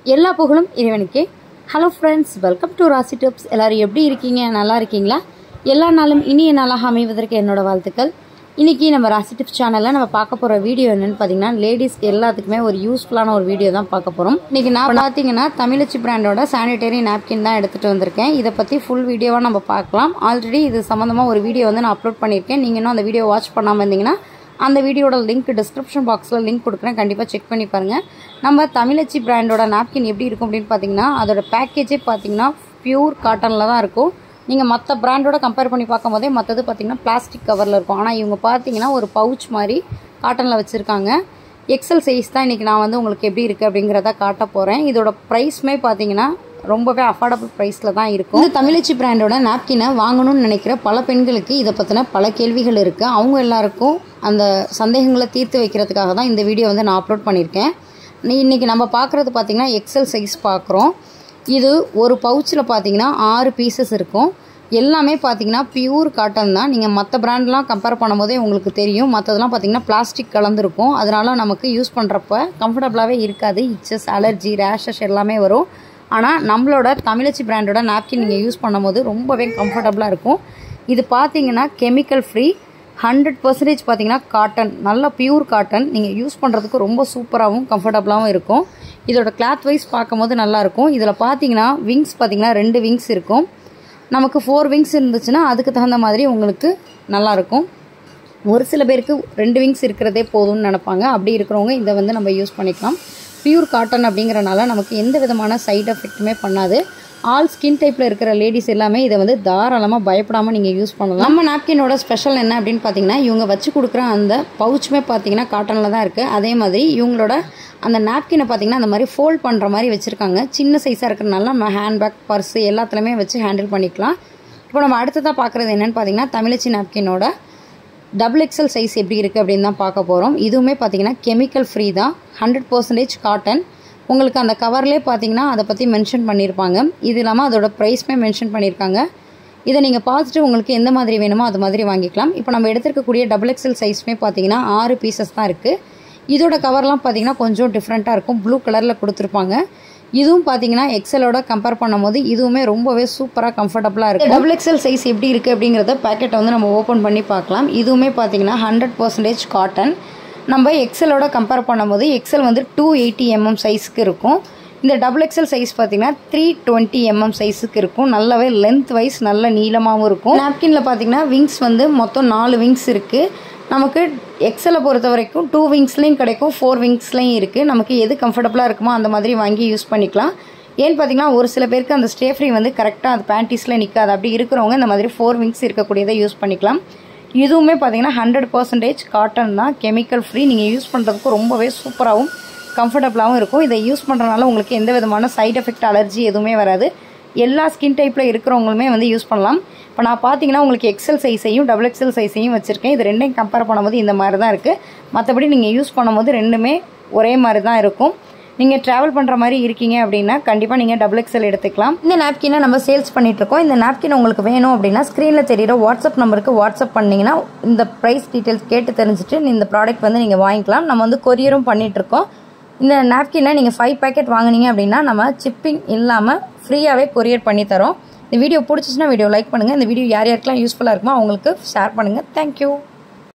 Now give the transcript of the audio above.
எல்லா புகழும் இறைவனுக்கே hello friends welcome to Rasi tips எல்லாரும் எப்படி இருக்கீங்க நல்லா இருக்கீங்களா எல்லா நாளும் இனிய நாளாக அமைவதற்கு என்னோட வாழ்த்துக்கள் இன்னைக்கு நம்ம ராசி டிப்ஸ் சேனலில் நம்ம பார்க்க போகிற வீடியோ என்னன்னு பார்த்தீங்கன்னா லேடிஸ் எல்லாத்துக்குமே ஒரு யூஸ்ஃபுல்லான ஒரு வீடியோ தான் பார்க்க போகிறோம் இன்னைக்கு நான் பார்த்தீங்கன்னா தமிழச்சி பிராண்டோட சானிடரி நாப்கின் தான் எடுத்துகிட்டு வந்திருக்கேன் இதை பற்றி ஃபுல் வீடியோவாக நம்ம பார்க்கலாம் ஆல்ரெடி இது சம்மந்தமாக ஒரு வீடியோ வந்து நான் அப்லோட் பண்ணியிருக்கேன் நீங்கள் இன்னும் அந்த வீடியோ வாட்ச் பண்ணாமல் இருந்தீங்கன்னா அந்த வீடியோட லிங்க் டிஸ்கிரிப்ஷன் பாக்ஸில் லிங்க் கொடுக்குறேன் கண்டிப்பாக செக் பண்ணி பாருங்கள் நம்ம தமிழச்சி பிராண்டோட நாப்கின் எப்படி இருக்கும் அப்படின்னு பார்த்தீங்கன்னா அதோட பேக்கேஜே பார்த்தீங்கன்னா பியூர் காட்டனில் தான் இருக்கும் நீங்கள் மற்ற பிராண்டோட கம்பேர் பண்ணி பார்க்கும்போதே மற்றது பார்த்தீங்கன்னா பிளாஸ்டிக் கவரில் இருக்கும் ஆனால் இவங்க பார்த்தீங்கன்னா ஒரு பவுச் மாதிரி காட்டனில் வச்சுருக்காங்க எக்ஸல் சைஸ் தான் இன்றைக்கி நான் வந்து உங்களுக்கு எப்படி இருக்குது அப்படிங்கிறத காட்ட போகிறேன் இதோட ப்ரைஸ்மே பார்த்தீங்கன்னா ரொம்பவே அஃபோர்டபுள் ப்ரைஸில் தான் இருக்கும் இந்த தமிழச்சி பிராண்டோட நாப்கினை வாங்கணும்னு நினைக்கிற பல பெண்களுக்கு இதை பற்றின பல கேள்விகள் இருக்குது அவங்க எல்லாருக்கும் அந்த சந்தேகங்களை தீர்த்து வைக்கிறதுக்காக தான் இந்த வீடியோ வந்து நான் அப்லோட் பண்ணியிருக்கேன் நீ இன்றைக்கி நம்ம பார்க்குறது பார்த்திங்கன்னா எக்ஸல் சைஸ் பார்க்குறோம் இது ஒரு பவுச்சில் பார்த்தீங்கன்னா ஆறு பீசஸ் இருக்கும் எல்லாமே பார்த்தீங்கன்னா பியூர் காட்டன் தான் நீங்கள் மற்ற பிராண்ட்லாம் கம்பேர் பண்ணும்போதே உங்களுக்கு தெரியும் மற்றதெல்லாம் பார்த்தீங்கன்னா பிளாஸ்டிக் கலந்துருக்கும் அதனால நமக்கு யூஸ் பண்ணுறப்ப கம்ஃபர்டபுளாகவே இருக்காது இச்சஸ் அலர்ஜி ரேஷஸ் எல்லாமே வரும் ஆனால் நம்மளோட தமிழச்சி பிராண்டோட நாப்கின் நீங்கள் யூஸ் பண்ணும்போது ரொம்பவே கம்ஃபர்டபுளாக இருக்கும் இது பார்த்தீங்கன்னா கெமிக்கல் ஃப்ரீ ஹண்ட்ரட் பர்சன்டேஜ் பார்த்தீங்கன்னா காட்டன் நல்ல பியூர் காட்டன் நீங்கள் யூஸ் பண்ணுறதுக்கு ரொம்ப சூப்பராகவும் கம்ஃபர்டபுளாகவும் இருக்கும் இதோட கிளாத் வைஸ் பார்க்கும்போது நல்லாயிருக்கும் இதில் பார்த்தீங்கன்னா விங்ஸ் பார்த்தீங்கன்னா ரெண்டு விங்ஸ் இருக்கும் நமக்கு ஃபோர் விங்ஸ் இருந்துச்சுன்னா அதுக்கு தகுந்த மாதிரி உங்களுக்கு நல்லாயிருக்கும் ஒரு சில பேருக்கு ரெண்டு விங்ஸ் இருக்கிறதே போதும்னு நினப்பாங்க அப்படி இருக்கிறவங்க இதை வந்து நம்ம யூஸ் பண்ணிக்கலாம் பியூர் காட்டன் அப்படிங்கிறனால நமக்கு எந்த விதமான சைட் எஃபெக்ட்டுமே பண்ணாது ஆல் ஸ்கின் டைப்பில் இருக்கிற லேடிஸ் எல்லாமே இதை வந்து தாராளமாக பயப்படாமல் நீங்கள் யூஸ் பண்ணலாம் நம்ம நாப்கினோட ஸ்பெஷல் என்ன அப்படின்னு பார்த்தீங்கன்னா இவங்க வச்சு கொடுக்குற அந்த பவுச்சுமே பார்த்தீங்கன்னா காட்டனில் தான் இருக்குது அதே மாதிரி இவங்களோட அந்த நாப்கினை பார்த்தீங்கன்னா அந்த மாதிரி ஃபோல்ட் பண்ணுற மாதிரி வச்சுருக்காங்க சின்ன சைஸாக இருக்கிறனால நம்ம ஹேண்ட்பேக் பர்ஸு எல்லாத்துலேயுமே வச்சு ஹேண்டில் பண்ணிக்கலாம் இப்போ நம்ம அடுத்ததாக பார்க்குறது என்னென்னு பார்த்தீங்கன்னா தமிழச்சி நாப்கினோட டபுள் எக்ஸல் சைஸ் எப்படி இருக்குது அப்படின்னு தான் பார்க்க போகிறோம் இதுவுமே பார்த்தீங்கன்னா கெமிக்கல் ஃப்ரீ தான் ஹண்ட்ரட் பர்சன்டேஜ் காட்டன் உங்களுக்கு அந்த கவர்லேயே பார்த்தீங்கன்னா அதை பற்றி மென்ஷன் பண்ணியிருப்பாங்க இது இல்லாமல் அதோட ப்ரைஸ்மே மென்ஷன் பண்ணியிருக்காங்க இதை நீங்கள் பார்த்துட்டு உங்களுக்கு எந்த மாதிரி வேணுமோ அது மாதிரி வாங்கிக்கலாம் இப்போ நம்ம எடுத்துருக்கக்கூடிய டபுள் எக்ஸல் சைஸ்மே பார்த்தீங்கன்னா ஆறு பீசஸ் தான் இருக்குது இதோட கவர்லாம் பார்த்தீங்கன்னா கொஞ்சம் டிஃப்ரெண்ட்டாக இருக்கும் ப்ளூ கலரில் கொடுத்துருப்பாங்க இதுவும் பார்த்தீங்கன்னா எக்ஸலோட கம்பேர் பண்ணும்போது இதுவுமே ரொம்பவே சூப்பராக கம்ஃபர்டபுளாக இருக்குது டபுள் எக்ஸல் சைஸ் எப்படி இருக்குது அப்படிங்கிறத பேக்கெட்டை வந்து நம்ம ஓப்பன் பண்ணி பார்க்கலாம் இதுவுமே பார்த்தீங்கன்னா ஹண்ட்ரட் பர்சன்டேஜ் காட்டன் நம்ம எக்ஸலோட கம்பேர் பண்ணும்போது எக்ஸல் வந்து டூ எயிட்டி எம்எம் சைஸ்க்கு இருக்கும் இந்த டபுள் எக்ஸல் சைஸ் பார்த்தீங்கன்னா த்ரீ டுவெண்ட்டி எம்எம் சைஸுக்கு இருக்கும் நல்லாவே லென்த் வைஸ் நல்ல நீளமாகவும் இருக்கும் நாப்கினில் பார்த்தீங்கன்னா விங்ஸ் வந்து மொத்தம் நாலு விங்ஸ் இருக்குது நமக்கு எக்ஸலை பொறுத்த வரைக்கும் டூ விங்ஸ்லேயும் கிடைக்கும் ஃபோர் விங்ஸ்லேயும் இருக்குது நமக்கு எது கம்ஃபர்டபுளாக இருக்குமோ அந்த மாதிரி வாங்கி யூஸ் பண்ணிக்கலாம் ஏன்னு பார்த்தீங்கன்னா ஒரு சில பேருக்கு அந்த ஸ்டே ஃப்ரீ வந்து கரெக்டாக அந்த பேண்டிஸில் நிற்காது அப்படி இருக்கிறவங்க இந்த மாதிரி ஃபோர் விங்ஸ் இருக்கக்கூடியதை யூஸ் பண்ணிக்கலாம் இதுவுமே பார்த்தீங்கன்னா ஹண்ட்ரட் பர்சன்டேஜ் காட்டன் தான் கெமிக்கல் ஃப்ரீ நீங்கள் யூஸ் பண்ணுறதுக்கு ரொம்பவே சூப்பராகவும் கம்ஃபர்டபுளாகவும் இருக்கும் இதை யூஸ் பண்ணுறதுனால உங்களுக்கு எந்த விதமான சைட் எஃபெக்ட் அலர்ஜி எதுவுமே வராது எல்லா ஸ்கின் டைப்பில் இருக்கிறவங்களுமே வந்து யூஸ் பண்ணலாம் இப்போ நான் பார்த்தீங்கன்னா உங்களுக்கு எக்ஸல் சைஸையும் டபுள் எக்ஸல் சைஸையும் வச்சுருக்கேன் இது ரெண்டையும் கம்பேர் பண்ணும்போது இந்த மாதிரி தான் இருக்குது மற்றபடி நீங்கள் யூஸ் பண்ணும்போது ரெண்டுமே ஒரே மாதிரி தான் இருக்கும் நீங்கள் ட்ராவல் பண்ணுற மாதிரி இருக்கீங்க அப்படின்னா கண்டிப்பாக நீங்கள் டபுள் எக்ஸல் எடுத்துக்கலாம் இந்த நாப்கினை நம்ம சேல்ஸ் பண்ணிகிட்ருக்கோம் இந்த நாப்கின் உங்களுக்கு வேணும் அப்படின்னா ஸ்க்ரீனில் தெரியிற வாட்ஸ்அப் நம்பருக்கு வாட்ஸ்அப் பண்ணிங்கன்னா இந்த ப்ரைஸ் டீட்டெயில்ஸ் கேட்டு தெரிஞ்சுட்டு இந்த ப்ராடக்ட் வந்து நீங்கள் வாங்கிக்கலாம் நம்ம வந்து கொரியரும் பண்ணிகிட்ருக்கோம் இந்த நாப்கினை நீங்கள் ஃபைவ் பேக்கெட் வாங்கினீங்க அப்படின்னா நம்ம சிப்பிங் இல்லாமல் ஃப்ரீயாகவே கொரியர் பண்ணி தரோம் இந்த வீடியோ பிடிச்சிச்சின்னா வீடியோ லைக் பண்ணுங்கள் இந்த வீடியோ யார் யாருக்கெல்லாம் யூஸ்ஃபுல்லாக இருக்குமோ அவங்களுக்கு ஷேர் பண்ணுங்கள் தேங்க்யூ